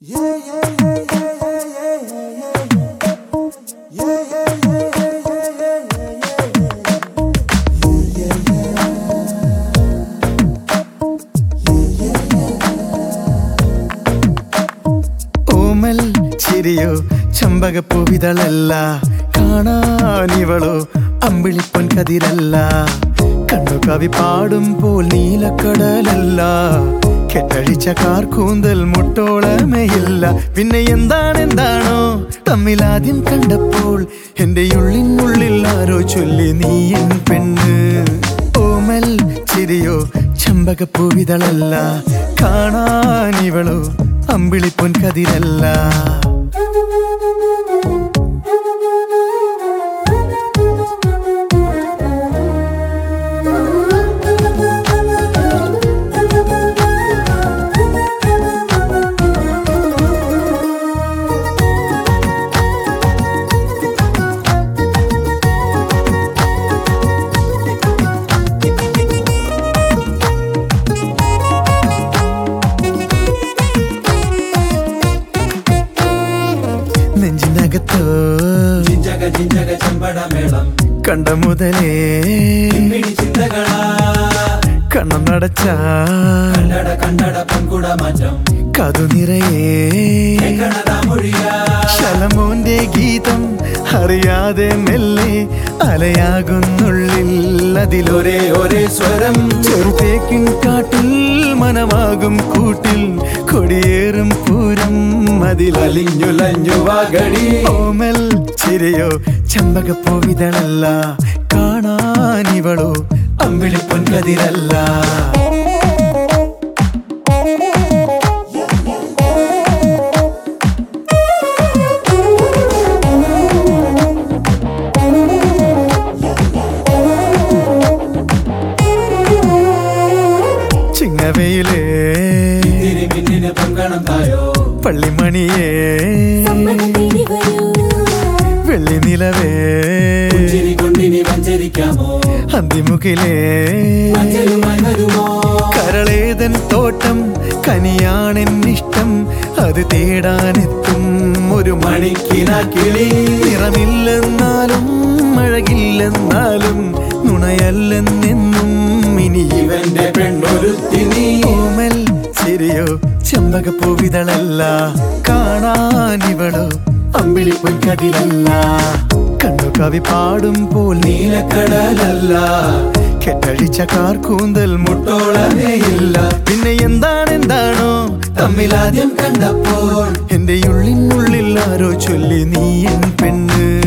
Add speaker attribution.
Speaker 1: ഓമൽ ചിരിയോ ചമ്പകപ്പൂവിതളല്ല കാണാനിവളോ അമ്പിളിപ്പൊൻ കതിരല്ല കണ്ണു കവി പാടുമ്പോൾ നീലക്കടലല്ല കെട്ടഴിച്ച കാർക്കൂന്തൽ മുട്ടോളമയില്ല പിന്നെ എന്താണ് എന്താണോ തമ്മിലാദ്യം കണ്ടപ്പോൾ എന്റെ ഉള്ളിനുള്ളിൽ ആരോ ചൊല്ലി നീ എൻ പെണ്ണ് ഓമൽ ചിരിയോ ചമ്പകപ്പൂവിതളല്ല കാണാനിവളോ അമ്പിളിപ്പൊൻ കതിരല്ല നെഞ്ചിനകത്തോ
Speaker 2: ജിഞ്ചക ജിഞ്ചക ചെമ്പടമേളം
Speaker 1: കണ്ട മുതലേ
Speaker 2: പിടി ചിന്തകളാ
Speaker 1: കണ്ണം നടച്ച
Speaker 2: കണ്ടട കണ്ടട പൊൻകുട മാറ്റം
Speaker 1: കതു നിറയേ
Speaker 2: കണതാ മൊഴിയാ
Speaker 1: ശലമോന്റെ ഗീതം അറിയാതെ മെല്ലെ അലയാകുന്നുള്ളിൽ അതിലൊരേ
Speaker 2: ഒരേ ഒരേ സ്വരം
Speaker 1: ചെറുതേക്കിൻ കാട്ടിൽ മനമാകും കൂട്ടിൽ കൊടിയേറും പൂരം അതിലലി
Speaker 2: അലിഞ്ഞുലഞ്ഞു വാഗടി
Speaker 1: ഓമൽ ചിരിയോ ചമ്പകപ്പൂവിതളല്ല കാണാനിവളോ അമ്പിളിപ്പൊൻ കതിരല്ല ചിങ്ങവയിലേ
Speaker 2: തിരുമിന്നിന് പൊൻകണം തായോ
Speaker 1: പള്ളിമണിയേ വെള്ളി നിലവേ
Speaker 2: ചിരി കൊണ്ടിനി വഞ്ചരിക്കാമോ
Speaker 1: അന്തിമുകിലേ
Speaker 2: അഞ്ചലുമായി വരുമോ
Speaker 1: കരളേതൻ തോട്ടം കനിയാണെന്നിഷ്ടം അത് തേടാനെത്തും ഒരു മണി
Speaker 2: മണിക്കിന കിളി
Speaker 1: നിറമില്ലെന്നാലും അഴകില്ലെന്നാലും നുണയല്ലെന്നെന്നും ഇനി
Speaker 2: ഇവന്റെ പെണ്ണൊരുത്തി നീ
Speaker 1: ഓമൽ ചിരിയോ ചെമ്പകപ്പൂവിതളല്ല കാണാനിവളോ അമ്പിളി പൊൻകതിരല്ല കണ്ണു കവി പാടുമ്പോൾ
Speaker 2: നീലക്കടലല്ല
Speaker 1: കെട്ടഴിച്ച കാർക്കൂന്തൽ മുട്ടോളമേയില്ല പിന്നെ എന്താണ് എന്താണോ
Speaker 2: തമ്മിലാദ്യം കണ്ടപ്പോൾ
Speaker 1: എന്റെ ഉള്ളിനുള്ളിൽ ആരോ ചൊല്ലി നീ എൻ പെണ്ണ്